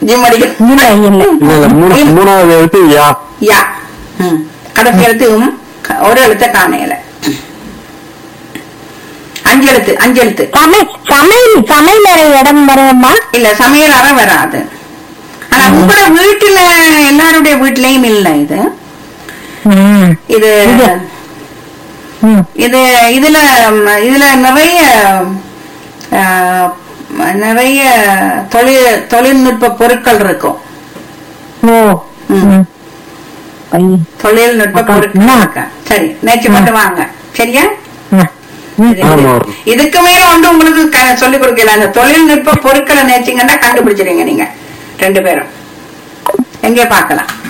Gym அடிக்க இல்ல இல்ல இல்ல இல்ல மூணு மூணாவது எழுத்து யா யா ம். கடைசி எழுத்து உம் க- ஒரு எழுத்த காணையில அஞ்சு எழுத்து அஞ்சு எழுத்து சமை சமையல் சமையல் அறை இடம் வருமா இல்ல சமையல் அறை வராது ஆனா உங்களோட வீட்டுல எல்லாருடைய வீட்லயும் இல்ல இது ம். இது இது. ம். இது இதுல ம், இதுல நிறைய ஆ, நிறைய தொழில் தொழில்நுட்ப பொருட்கள் இருக்கும் ஓ ம். ம். ஐ. தொழில்நுட்ப அக்கா, பொருட்கள் என்ன? இருக்கு. சரி நேற்று மட்டும் வாங்க சரியா ம். ம். இது- ஆமா. இதுக்கு மேல வந்து உங்களுக்கு க- சொல்லிக் கொடுக்கல அந்த தொழில்நுட்ப பொருட்களை நேச்சிங்கன்னா கண்டுபிடிச்சிருங்க நீங்க ரெண்டு பேரும் எங்கே பார்க்கலாம்